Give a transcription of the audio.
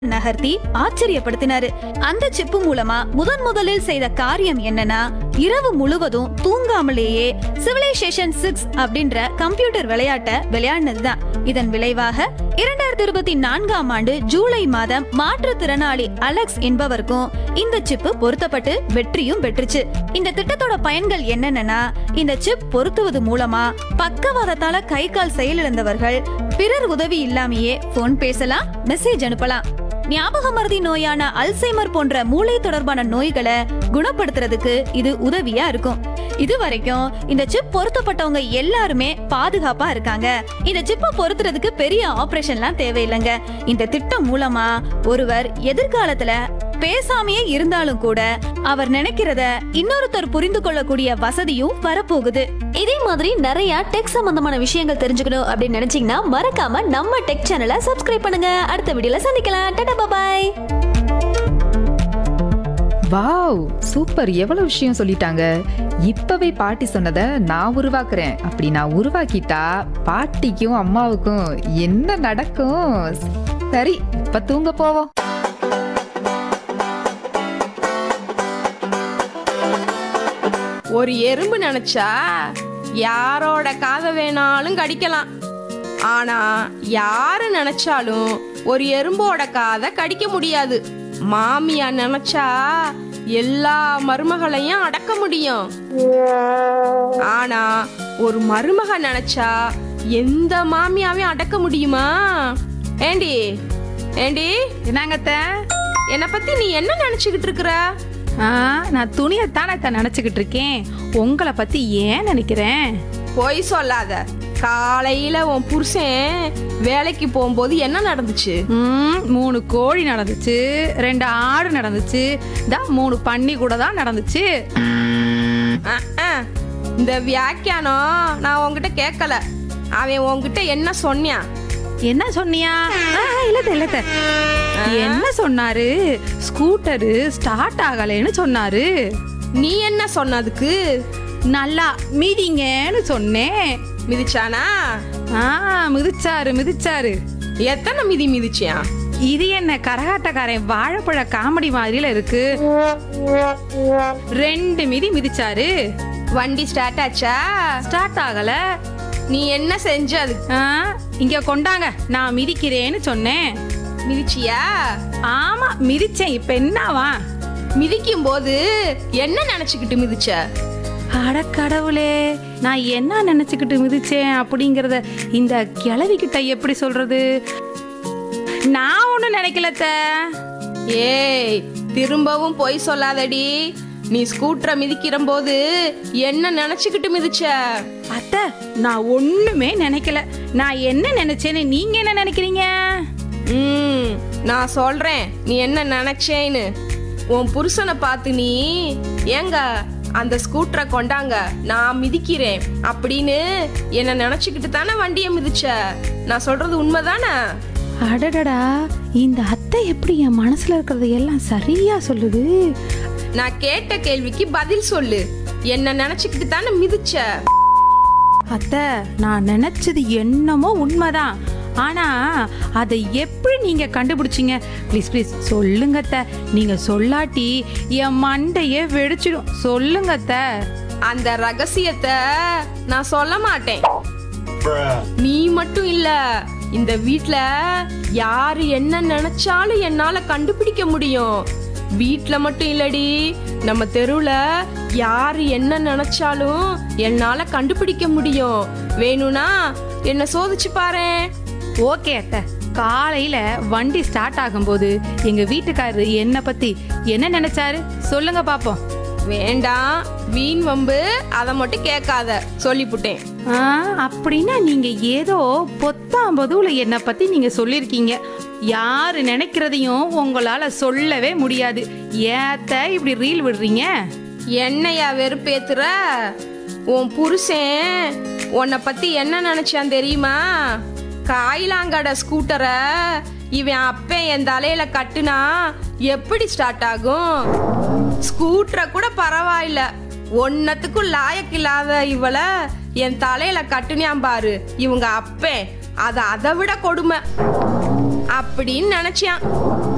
நகர்த்தி ஆச்சரியப்படுத்தினாரு அந்த சிப்பு மூலமா முதன் முதலில் செய்த காரியம் என்னன்னா இரவு முழுவதும் தூங்காமலேயே சிவிலைசேஷன் சிக்ஸ் அப்படின்ற கம்ப்யூட்டர் விளையாட்டை விளையாடினதுதான் இதன் விளைவாக இரண்டாயிரத்தி இருபத்தி நான்காம் ஆண்டு ஜூலை மாதம் மாற்றுத்திறனாளி அலெக்ஸ் என்பவருக்கும் இந்த சிப்பு பொருத்தப்பட்டு வெற்றியும் பெற்றுச்சு இந்த திட்டத்தோட பயன்கள் என்னென்னா இந்த சிப் பொருத்துவது மூலமா பக்கவாதத்தால கை கால் செயலிழந்தவர்கள் பிறர் உதவி இல்லாமையே போன் பேசலாம் மெசேஜ் அனுப்பலாம் ஞாபக மறதி நோயான அல்சைமர் போன்ற மூளை தொடர்பான நோய்களை குணப்படுத்துறதுக்கு இது உதவியா இருக்கும் இது வரைக்கும் இந்த சிப் பொருத்தப்பட்டவங்க எல்லாருமே பாதுகாப்பா இருக்காங்க இந்த சிப்பை பொருத்துறதுக்கு பெரிய ஆபரேஷன்லாம் தேவையில்லைங்க இந்த திட்டம் மூலமா ஒருவர் எதிர்காலத்துல பேசாமையே இருந்தாலும் கூட அவர் நினைக்கிறத இன்னொருத்தர் புரிந்து கொள்ளக்கூடிய வசதியும் வரப்போகுது இதே மாதிரி நிறைய டெக் சம்பந்தமான விஷயங்கள் தெரிஞ்சுக்கணும் அப்படின்னு நினைச்சீங்கன்னா மறக்காம நம்ம டெக் சேனலை சப்ஸ்கிரைப் பண்ணுங்க அடுத்த வீடியோல சந்திக்கலாம் டாடா பாய் வாவ் சூப்பர் எவ்வளவு விஷயம் சொல்லிட்டாங்க இப்பவே பாட்டி சொன்னதை நான் உருவாக்குறேன் அப்படி நான் உருவாக்கிட்டா பாட்டிக்கும் அம்மாவுக்கும் என்ன நடக்கும் சரி இப்ப தூங்க போவோம் ஒரு எறும்பு நினைச்சா யாரோட காதை வேணாலும் கடிக்கலாம் ஆனா யாரு நினைச்சாலும் ஒரு எறும்போட காதை கடிக்க முடியாது மாமியா நினைச்சா எல்லா மருமகளையும் அடக்க முடியும் ஆனா ஒரு மருமக நினைச்சா எந்த மாமியாவையும் அடக்க முடியுமா ஏண்டி ஏண்டி என்னங்கத்த என்னை பத்தி நீ என்ன நினைச்சுக்கிட்டு இருக்கிற ஆ நான் துணியத்தானே அத்தை நினச்சிக்கிட்டு இருக்கேன் உங்களை பற்றி ஏன் நினைக்கிறேன் பொய் சொல்லாத காலையில உன் புருஷன் வேலைக்கு போகும்போது என்ன நடந்துச்சு ம், மூணு கோழி நடந்துச்சு ரெண்டு ஆடு நடந்துச்சு தான் மூணு பன்னி கூட தான் நடந்துச்சு அஹ், அஹ். இந்த வியாக்கியானம் நான் உன்கிட்ட கேட்கல அவன் உன்கிட்ட என்ன சொன்னான் என்ன சொன்னியா ஆ, இல்லத்த இல்லத்த என்ன சொன்னாரு ஸ்கூட்டரு ஸ்டார்ட் ஆகலைன்னு சொன்னாரு நீ என்ன சொன்னதுக்கு நல்லா மீதிங்கன்னு சொன்னேன் மிதிச்சானா ஆ மிதிச்சாரு மிதிச்சாரு எத்தனை மிதி மிதிச்சியான் இது என்ன கரகாட்டக்காரன் வாழைப்பழ காமெடி மாதிரில இருக்கு ரெண்டு மிதி மிதிச்சாரு வண்டி ஸ்டார்ட் ஆச்சா ஸ்டார்ட் ஆகல நீ என்ன செஞ்ச அது ஆ, இங்க கொண்டாங்க நான் மிதிக்கிறேன்னு சொன்னேன் மிதிச்சியா ஆமா மிதிச்சேன் இப்ப என்னவா மிதிக்கும் போது என்ன நினைச்சுக்கிட்டு மிதிச்ச அட கடவுளே நான் என்ன நினைச்சுக்கிட்டு மிதிச்சேன் அப்படிங்கறத இந்த கிழவி கிட்ட எப்படி சொல்றது நான் ஒண்ணும் நினைக்கலத்த ஏய் திரும்பவும் பொய் சொல்லாதடி நீ ஸ்கூட்டரை மிதிக்கிற போது என்ன நினைச்சுக்கிட்டு மிதிச்ச அத்தை நான் ஒண்ணுமே நினைக்கல நான் என்ன நினைச்சேன்னு நீங்க என்ன நினைக்கிறீங்க ம் நான் சொல்றேன் நீ என்ன நினைச்சேன்னு உன் புருஷனை பார்த்து நீ ஏங்க அந்த ஸ்கூட்டரை கொண்டாங்க நான் மிதிக்கிறேன் அப்படின்னு என்ன நினைச்சுக்கிட்டு தானே வண்டியை மிதிச்ச நான் சொல்றது உண்மைதானே அடடடா இந்த அத்தை எப்படி என் மனசுல இருக்கிறது எல்லாம் சரியா சொல்லுது நான் கேட்ட கேள்விக்கு பதில் சொல்லு என்ன நினைச்சுக்கிட்டு தானே மிதிச்ச அத்தை நான் நினைச்சது என்னமோ உண்மைதான் ஆனா அதை எப்படி நீங்க கண்டுபிடிச்சீங்க ப்ளீஸ் ப்ளீஸ் சொல்லுங்க அத்தை நீங்க சொல்லாட்டி என் மண்டையே வெடிச்சிடும் சொல்லுங்க அத்தை அந்த ரகசியத்தை நான் சொல்ல மாட்டேன் நீ மட்டும் இல்ல இந்த வீட்ல யாரு என்ன நினைச்சாலும் என்னால கண்டுபிடிக்க முடியும் வீட்ல மட்டும் இல்லடி நம்ம தெருவுல யாரு என்ன நினைச்சாலும் என்னால கண்டுபிடிக்க முடியும் வேணும்னா என்ன சோதிச்சு பாரேன் ஓகே அத்தை காலையில வண்டி ஸ்டார்ட் ஆகும்போது எங்க வீட்டுக்காரரு என்ன பத்தி என்ன நினைச்சாரு சொல்லுங்க பாப்போம் வேண்டாம் வீண் வம்பு அதை மட்டும் கேட்காத சொல்லிப்புட்டேன் ஆ, அப்படின்னா நீங்க ஏதோ பொத்தாம் பொதுவுல என்னை பத்தி நீங்க சொல்லியிருக்கீங்க யாரு நினைக்கிறதையும் உங்களால சொல்லவே முடியாது ஏத்த இப்படி ரீல் விடுறீங்க என்னையா வெறுப்பேத்துற உன் புருஷன் உன்னை பத்தி என்ன நினைச்சான் தெரியுமா காயிலாங்கடை ஸ்கூட்டரை இவன் அப்பன் என் தலையில கட்டுனா எப்படி ஸ்டார்ட் ஆகும் ஸ்கூட்டரை கூட பரவாயில்ல ஒன்னத்துக்கும் லாயக்கில்லாத இவளை என் தலையில கட்டுனியாம் பாரு இவங்க அப்பன் அது அதை விட கொடுமை அப்படின்னு நினைச்சான்